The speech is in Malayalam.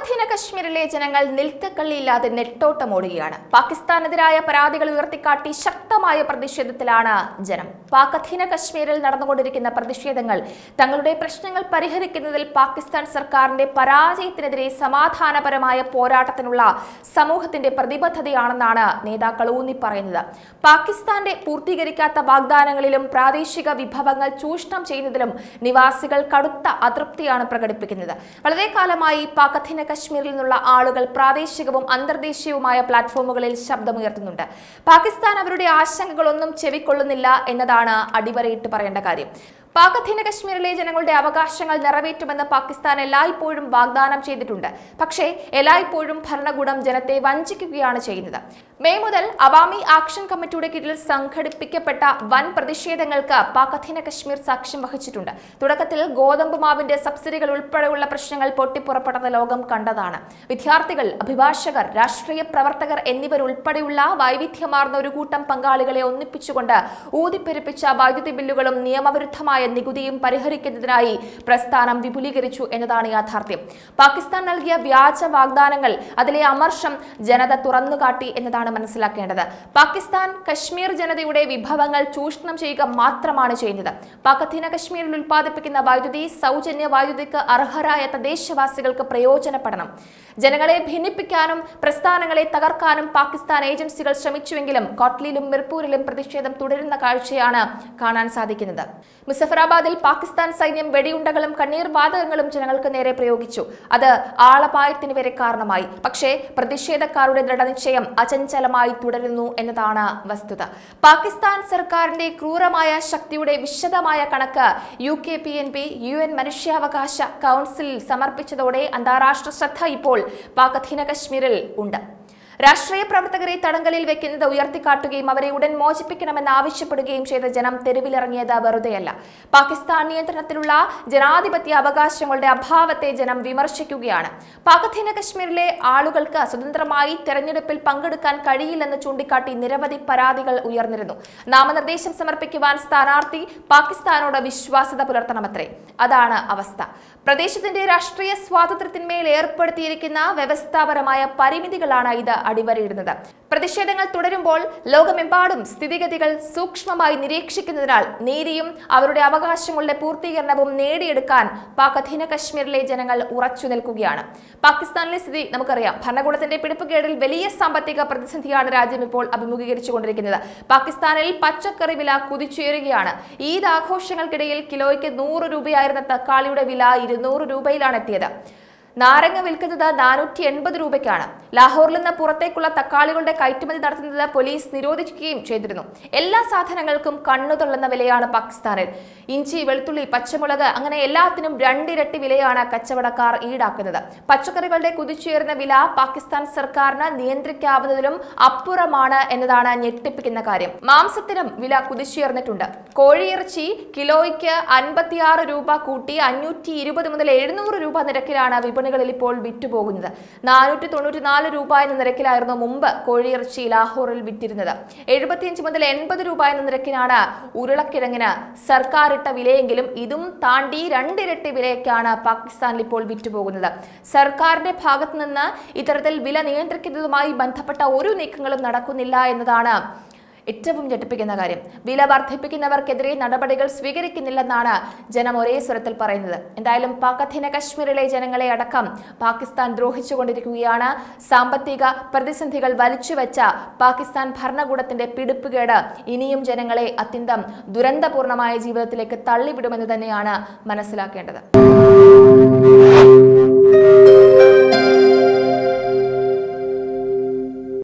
പാകധീന കശ്മീരിലെ ജനങ്ങൾ നിൽക്കക്കള്ളിയില്ലാതെ നെട്ടോട്ടമോടുകയാണ് പാകിസ്ഥാനെതിരായ പരാതികൾ ഉയർത്തിക്കാട്ടി ശക്തമായ പ്രതിഷേധത്തിലാണ് ജനം പാകധീന കശ്മീരിൽ നടന്നുകൊണ്ടിരിക്കുന്ന പ്രതിഷേധങ്ങൾ തങ്ങളുടെ പ്രശ്നങ്ങൾ പരിഹരിക്കുന്നതിൽ പാകിസ്ഥാൻ സർക്കാരിന്റെ പരാജയത്തിനെതിരെ സമാധാനപരമായ പോരാട്ടത്തിനുള്ള സമൂഹത്തിന്റെ പ്രതിബദ്ധതയാണെന്നാണ് നേതാക്കൾ ഊന്നി പറയുന്നത് പാകിസ്ഥാന്റെ പൂർത്തീകരിക്കാത്ത വാഗ്ദാനങ്ങളിലും പ്രാദേശിക വിഭവങ്ങൾ ചൂഷണം ചെയ്യുന്നതിലും നിവാസികൾ കടുത്ത അതൃപ്തിയാണ് പ്രകടിപ്പിക്കുന്നത് വളരെ കാലമായി പാകധീന കശ്മീരിൽ നിന്നുള്ള ആളുകൾ പ്രാദേശികവും അന്തർദേശീയവുമായ പ്ലാറ്റ്ഫോമുകളിൽ ശബ്ദമുയർത്തുന്നുണ്ട് പാകിസ്ഥാൻ അവരുടെ ആശങ്കകളൊന്നും ചെവിക്കൊള്ളുന്നില്ല എന്നതാണ് അടിവരയിട്ട് പറയേണ്ട കാര്യം പാകധീന കശ്മീരിലെ ജനങ്ങളുടെ അവകാശങ്ങൾ നിറവേറ്റുമെന്ന് പാകിസ്ഥാൻ എല്ലായ്പ്പോഴും വാഗ്ദാനം ചെയ്തിട്ടുണ്ട് പക്ഷേ എല്ലായ്പ്പോഴും ഭരണകൂടം ജനത്തെ വഞ്ചിക്കുകയാണ് ചെയ്യുന്നത് മെയ് മുതൽ അവാമി ആക്ഷൻ കമ്മിറ്റിയുടെ കീഴിൽ സംഘടിപ്പിക്കപ്പെട്ട വൻ പ്രതിഷേധങ്ങൾക്ക് പാകധീന കശ്മീർ സാക്ഷ്യം വഹിച്ചിട്ടുണ്ട് തുടക്കത്തിൽ ഗോതമ്പ് മാവിന്റെ സബ്സിഡികൾ ഉൾപ്പെടെയുള്ള പ്രശ്നങ്ങൾ പൊട്ടിപ്പുറപ്പെട്ടത് ലോകം കണ്ടതാണ് വിദ്യാർത്ഥികൾ അഭിഭാഷകർ രാഷ്ട്രീയ പ്രവർത്തകർ എന്നിവരുൾപ്പെടെയുള്ള വൈവിധ്യമാർന്ന ഒരു കൂട്ടം പങ്കാളികളെ ഒന്നിപ്പിച്ചുകൊണ്ട് ഊതിപ്പെരുപ്പിച്ച വൈദ്യുതി ബില്ലുകളും നിയമവിരുദ്ധമായ നികുതിയും പരിഹരിക്കുന്നതിനായി പ്രസ്ഥാനം വിപുലീകരിച്ചു എന്നതാണ് യാഥാർത്ഥ്യം പാകിസ്ഥാൻ നൽകിയ വ്യാജ വാഗ്ദാനങ്ങൾ അതിലെ അമർഷം ജനത തുറന്നുകാട്ടി എന്നതാണ് മനസ്സിലാക്കേണ്ടത് പാകിസ്ഥാൻ കശ്മീർ ജനതയുടെ വിഭവങ്ങൾ ചൂഷണം ചെയ്യുക മാത്രമാണ് ചെയ്യുന്നത് പാകധീന കശ്മീരിൽ ഉൽപ്പാദിപ്പിക്കുന്ന വൈദ്യുതി സൗജന്യ വൈദ്യുതിക്ക് അർഹരായ തദ്ദേശവാസികൾക്ക് പ്രയോജനപ്പെടണം ജനങ്ങളെ ഭിന്നിപ്പിക്കാനും പ്രസ്ഥാനങ്ങളെ തകർക്കാനും പാകിസ്ഥാൻ ഏജൻസികൾ ശ്രമിച്ചുവെങ്കിലും കോട്ട്ലിയിലും മിർപൂരിലും പ്രതിഷേധം തുടരുന്ന കാഴ്ചയാണ് കാണാൻ സാധിക്കുന്നത് മുസഫറാബാദിൽ പാകിസ്ഥാൻ സൈന്യം വെടിയുണ്ടകളും കണ്ണീർ വാതകങ്ങളും ജനങ്ങൾക്ക് നേരെ പ്രയോഗിച്ചു അത് ആളപായത്തിന് വരെ കാരണമായി പക്ഷേ പ്രതിഷേധക്കാരുടെ ദൃഢനിശ്ചയം അചഞ്ചലമായി തുടരുന്നു എന്നതാണ് വസ്തുത പാകിസ്ഥാൻ സർക്കാരിന്റെ ക്രൂരമായ ശക്തിയുടെ വിശദമായ കണക്ക് U K P N P U N മനുഷ്യാവകാശ കൗൺസിലിൽ സമർപ്പിച്ചതോടെ അന്താരാഷ്ട്ര ശ്രദ്ധ ഇപ്പോൾ പാകധീന കശ്മീരിൽ ഉണ്ട് രാഷ്ട്രീയ പ്രവർത്തകരെ തടങ്കലിൽ വെക്കുന്നത് ഉയർത്തിക്കാട്ടുകയും അവരെ ഉടൻ മോചിപ്പിക്കണമെന്ന് ആവശ്യപ്പെടുകയും ചെയ്ത ജനം തെരുവിലിറങ്ങിയത് വെറുതെയല്ല പാകിസ്ഥാൻ നിയന്ത്രണത്തിലുള്ള ജനാധിപത്യ അവകാശങ്ങളുടെ അഭാവത്തെ ജനം വിമർശിക്കുകയാണ് പാകധീന കശ്മീരിലെ ആളുകൾക്ക് സ്വതന്ത്രമായി തെരഞ്ഞെടുപ്പിൽ പങ്കെടുക്കാൻ കഴിയില്ലെന്ന് ചൂണ്ടിക്കാട്ടി നിരവധി പരാതികൾ ഉയർന്നിരുന്നു നാമനിർദ്ദേശം സമർപ്പിക്കുവാൻ സ്ഥാനാർത്ഥി പാകിസ്ഥാനോട് വിശ്വാസ്യത പുലർത്തണമത്രേ അതാണ് അവസ്ഥ പ്രദേശത്തിന്റെ രാഷ്ട്രീയ സ്വാതന്ത്ര്യത്തിന്മേൽ ഏർപ്പെടുത്തിയിരിക്കുന്ന വ്യവസ്ഥാപരമായ പരിമിതികളാണ് ഇത് അടിവരയിടുന്നത് പ്രതിഷേധങ്ങൾ തുടരുമ്പോൾ ലോകമെമ്പാടും സ്ഥിതിഗതികൾ സൂക്ഷ്മമായി നിരീക്ഷിക്കുന്നതിനാൽ നീതിയും അവരുടെ അവകാശങ്ങളുടെ പൂർത്തീകരണവും നേടിയെടുക്കാൻ പാക് അധീന കശ്മീരിലെ ജനങ്ങൾ ഉറച്ചു നിൽക്കുകയാണ് പാകിസ്ഥാനിലെ സ്ഥിതി നമുക്കറിയാം ഭരണകൂടത്തിന്റെ പിടിപ്പുകേടിൽ വലിയ സാമ്പത്തിക പ്രതിസന്ധിയാണ് രാജ്യം ഇപ്പോൾ അഭിമുഖീകരിച്ചുകൊണ്ടിരിക്കുന്നത് പാകിസ്ഥാനിൽ പച്ചക്കറി വില കുതിച്ചുയരുകയാണ് ഈദ് ആഘോഷങ്ങൾക്കിടയിൽ കിലോയ്ക്ക് നൂറ് രൂപയായിരുന്ന തക്കാളിയുടെ വില ഇരുന്നൂറ് രൂപയിലാണ് എത്തിയത് നാരങ്ങ വിൽക്കുന്നത് നാനൂറ്റി എൺപത് രൂപയ്ക്കാണ് ലാഹോറിൽ നിന്ന് പുറത്തേക്കുള്ള തക്കാളികളുടെ കയറ്റുമതി നടത്തുന്നത് പോലീസ് നിരോധിക്കുകയും ചെയ്തിരുന്നു എല്ലാ സാധനങ്ങൾക്കും കണ്ണു തള്ളുന്ന വിലയാണ് പാകിസ്ഥാനിൽ ഇഞ്ചി വെളുത്തുള്ളി പച്ചമുളക് അങ്ങനെ എല്ലാത്തിനും രണ്ടിരട്ടി വിലയാണ് കച്ചവടക്കാർ ഈടാക്കുന്നത് പച്ചക്കറികളുടെ കുതിച്ചുയരുന്ന വില പാകിസ്ഥാൻ സർക്കാരിന് നിയന്ത്രിക്കാവുന്നതിലും അപ്പുറമാണ് എന്നതാണ് ഞെട്ടിപ്പിക്കുന്ന കാര്യം മാംസത്തിനും വില കുതിച്ചുയർന്നിട്ടുണ്ട് കോഴിയിറച്ചി കിലോയ്ക്ക് അൻപത്തിയാറ് രൂപ കൂട്ടി അഞ്ഞൂറ്റി ഇരുപത് മുതൽ എഴുന്നൂറ് രൂപ നിരക്കിലാണ് വിപണികളിൽ ഇപ്പോൾ വിറ്റുപോകുന്നത് നാനൂറ്റി തൊണ്ണൂറ്റിനാല് രൂപ എന്ന നിരക്കിലായിരുന്നു മുമ്പ് കോഴിയിറച്ചി ലാഹോറിൽ വിറ്റിരുന്നത് എഴുപത്തിയഞ്ച് മുതൽ എൺപത് രൂപ എന്ന നിരക്കിനാണ് ഉരുളക്കിഴങ്ങിന് സർക്കാർ ഇട്ട വിലയെങ്കിലും ഇതും താണ്ടി രണ്ടിരട്ടി വിലയ്ക്കാണ് പാകിസ്ഥാനിൽ ഇപ്പോൾ വിറ്റുപോകുന്നത് സർക്കാരിന്റെ ഭാഗത്തു നിന്ന് ഇത്തരത്തിൽ വില നിയന്ത്രിക്കുന്നതുമായി ബന്ധപ്പെട്ട ഒരു നീക്കങ്ങളും നടക്കുന്നില്ല എന്നതാണ് ഏറ്റവും ഞെട്ടിപ്പിക്കുന്ന കാര്യം വില വർദ്ധിപ്പിക്കുന്നവർക്കെതിരെ നടപടികൾ സ്വീകരിക്കുന്നില്ലെന്നാണ് ജനം ഒരേ സ്വരത്തിൽ പറയുന്നത് എന്തായാലും പാക് അധീന കശ്മീരിലെ ജനങ്ങളെ അടക്കം പാകിസ്ഥാൻ ദ്രോഹിച്ചുകൊണ്ടിരിക്കുകയാണ് സാമ്പത്തിക പ്രതിസന്ധികൾ വലിച്ചുവെച്ച പാകിസ്ഥാൻ ഭരണകൂടത്തിന്റെ പിടിപ്പുകേട് ഇനിയും ജനങ്ങളെ അത്യന്തം ദുരന്തപൂർണമായ ജീവിതത്തിലേക്ക് തള്ളിവിടുമെന്ന് തന്നെയാണ് മനസ്സിലാക്കേണ്ടത്